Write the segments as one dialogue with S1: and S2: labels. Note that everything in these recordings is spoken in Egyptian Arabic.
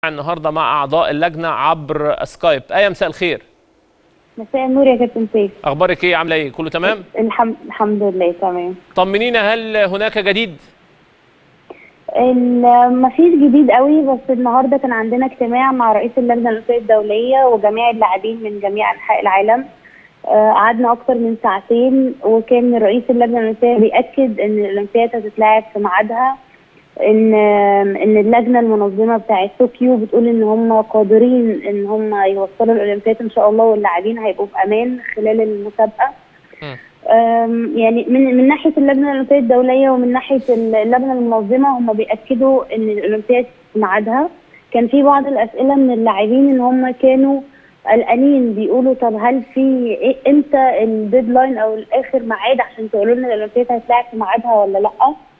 S1: النهارده مع اعضاء اللجنه عبر سكايب ايه مساء الخير
S2: مساء النور يا كابتن سيف
S1: اخبارك ايه عامله ايه كله تمام
S2: الحمد الحمد لله تمام
S1: طمنينا هل هناك جديد
S2: ما فيش جديد قوي بس النهارده كان عندنا اجتماع مع رئيس اللجنه الاولمبيه الدوليه وجميع اللاعبين من جميع انحاء العالم آه، قعدنا اكتر من ساعتين وكان رئيس اللجنه الاولمبيه بياكد ان الاولمبياد هتتلعب في ميعادها ان ان اللجنه المنظمه بتاعه طوكيو بتقول ان هم قادرين ان هم يوصلوا الاولمبياد ان شاء الله واللاعبين هيبقوا في امان خلال المسابقه
S1: مم.
S2: أم، يعني من من ناحيه اللجنه الاولمبيه الدوليه ومن ناحيه اللجنه المنظمه هم بياكدوا ان الاولمبياد في ميعادها كان في بعض الاسئله من اللاعبين ان هم كانوا قلقانين بيقولوا طب هل في إيه- امتى الديدلاين او الاخر ميعاد عشان تقولوا لنا الاولمبياد هتلعب في ميعادها ولا لا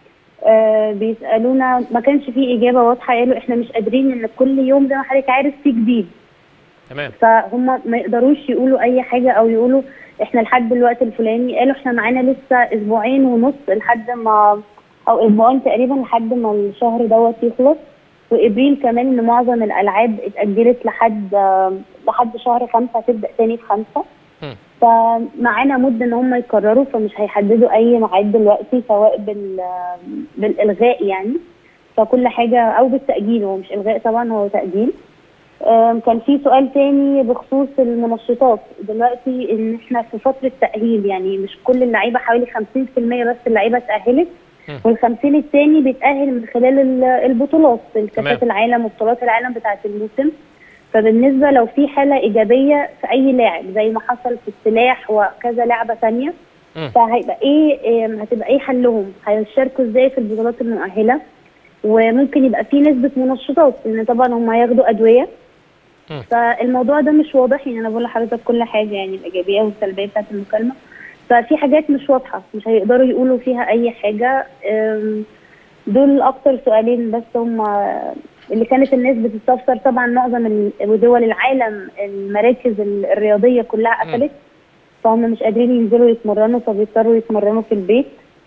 S2: آه بيسالونا ما كانش في اجابه واضحه قالوا احنا مش قادرين ان كل يوم زي ما حضرتك عارف في جديد
S1: تمام
S2: فهم ما يقدروش يقولوا اي حاجه او يقولوا احنا لحد الوقت الفلاني قالوا احنا معانا لسه اسبوعين ونص لحد ما او اسبوعين تقريبا لحد ما الشهر دوت يخلص وابريل كمان ان معظم الالعاب اتاجلت لحد لحد شهر خمسه هتبدا تاني في خمسه
S1: مم.
S2: فمعانا مده ان هم يقرروا فمش هيحددوا اي ميعاد دلوقتي سواء بال بالالغاء يعني فكل حاجه او بالتاجيل هو مش الغاء طبعا هو تاجيل آم، كان في سؤال تاني بخصوص المنشطات دلوقتي ان احنا في فتره تاهيل يعني مش كل اللعيبه حوالي 50% بس اللعيبه اتاهلت
S1: مم.
S2: وال50 التاني بيتاهل من خلال ال- البطولات
S1: تمام.
S2: الكاسات العالم وبطولات العالم بتاعه الموسم فبالنسبه لو في حاله ايجابيه في اي لاعب زي ما حصل في السلاح وكذا لعبه تانيه
S1: مم.
S2: فهيبقى ايه آم، هتبقى ايه حلهم هيشاركوا ازاي في البطولات المؤهله وممكن يبقى في نسبه منشطات لان طبعا هم هياخدوا ادويه
S1: مم.
S2: فالموضوع ده مش واضح يعني انا بقول لحضرتك كل حاجه يعني الايجابيه والسلبيه بتاعت المكالمه ففي حاجات مش واضحه مش هيقدروا يقولوا فيها اي حاجه أم، دول اكتر سؤالين بس هم اللي كانت الناس بتستفسر طبعا معظم ال- دول العالم المراكز ال- الرياضيه كلها
S1: مم.
S2: قفلت فهم مش قادرين ينزلوا يتمرنوا فبيضطروا يتمرنوا في البيت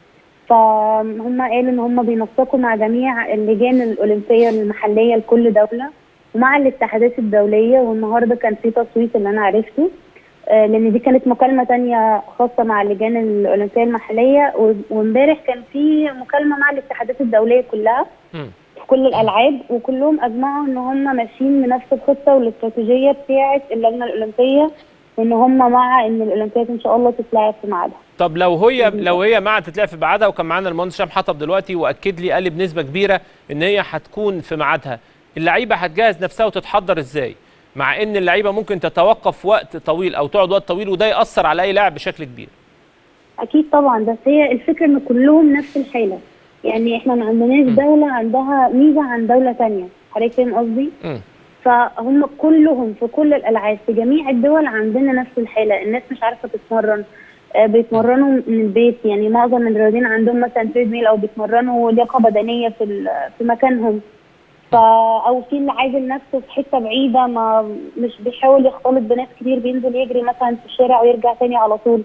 S2: فهم قالوا ان هم بينسقوا مع جميع اللجان الاولمبيه المحليه لكل دوله ومع الاتحادات الدوليه والنهارده كان في تصويت اللي انا عرفته آه، لان دي كانت مكالمه تانية خاصه مع اللجان الاولمبيه المحليه و- وامبارح كان في مكالمه مع الاتحادات الدوليه كلها
S1: مم.
S2: في كل الالعاب وكلهم اجمعوا ان هم ماشيين بنفس الخطه والاستراتيجيه بتاعه اللجنه الاولمبيه وان هم مع ان الاولمبياد ان شاء الله تتلعب في ميعادها
S1: طب لو هي لو هي مع تتلعب في ميعادها وكان معانا المهندس هشام حطب دلوقتي واكد لي قال لي بنسبه كبيره ان هي هتكون في ميعادها اللعيبه هتجهز نفسها وتتحضر ازاي مع ان اللعيبه ممكن تتوقف وقت طويل او تقعد وقت طويل وده ياثر على اي لاعب بشكل كبير
S2: اكيد طبعا بس هي الفكره ان كلهم نفس الحاله يعني احنا ما عندناش
S1: م.
S2: دوله عندها ميزه عن دوله تانية حضرتك فاهم قصدي
S1: مم.
S2: فهم كلهم في كل الالعاب في جميع الدول عندنا نفس الحاله الناس مش عارفه تتمرن آه، بيتمرنوا من البيت يعني معظم الرياضيين عندهم مثلا تريد ميل او بيتمرنوا لياقه بدنيه في ال- في مكانهم ف او في اللي عازل نفسه في حته بعيده ما مش بيحاول يختلط بناس كتير بينزل يجري مثلا في الشارع ويرجع تاني على طول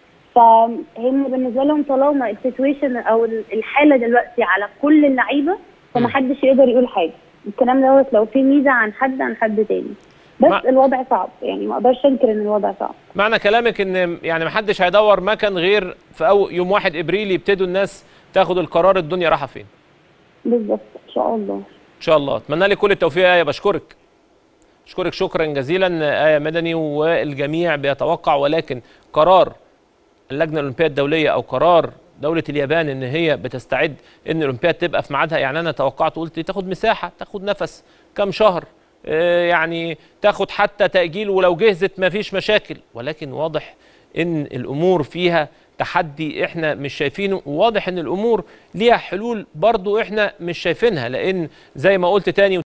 S2: فهم بالنسبه لهم طالما السيتويشن او الحاله دلوقتي على كل اللعيبه فمحدش يقدر يقول حاجه الكلام دوت لو في ميزه عن حد عن حد تاني بس
S1: ما-
S2: الوضع صعب يعني ما اقدرش انكر ان الوضع صعب
S1: معنى كلامك ان يعني محدش هيدور مكان غير في أول يوم 1 ابريل يبتدوا الناس تاخد القرار الدنيا رايحه فين
S2: بالظبط ان شاء الله
S1: ان شاء الله اتمنى لك كل التوفيق يا ايه بشكرك اشكرك شكرا جزيلا ايه مدني والجميع بيتوقع ولكن قرار اللجنه الاولمبيه الدوليه او قرار دوله اليابان ان هي بتستعد ان الاولمبياد تبقى في ميعادها يعني انا توقعت قلت تاخد مساحه تاخد نفس كام شهر آه، يعني تاخد حتى تاجيل ولو جهزت ما فيش مشاكل ولكن واضح ان الامور فيها تحدي احنا مش شايفينه وواضح ان الامور ليها حلول برضو احنا مش شايفينها لان زي ما قلت تاني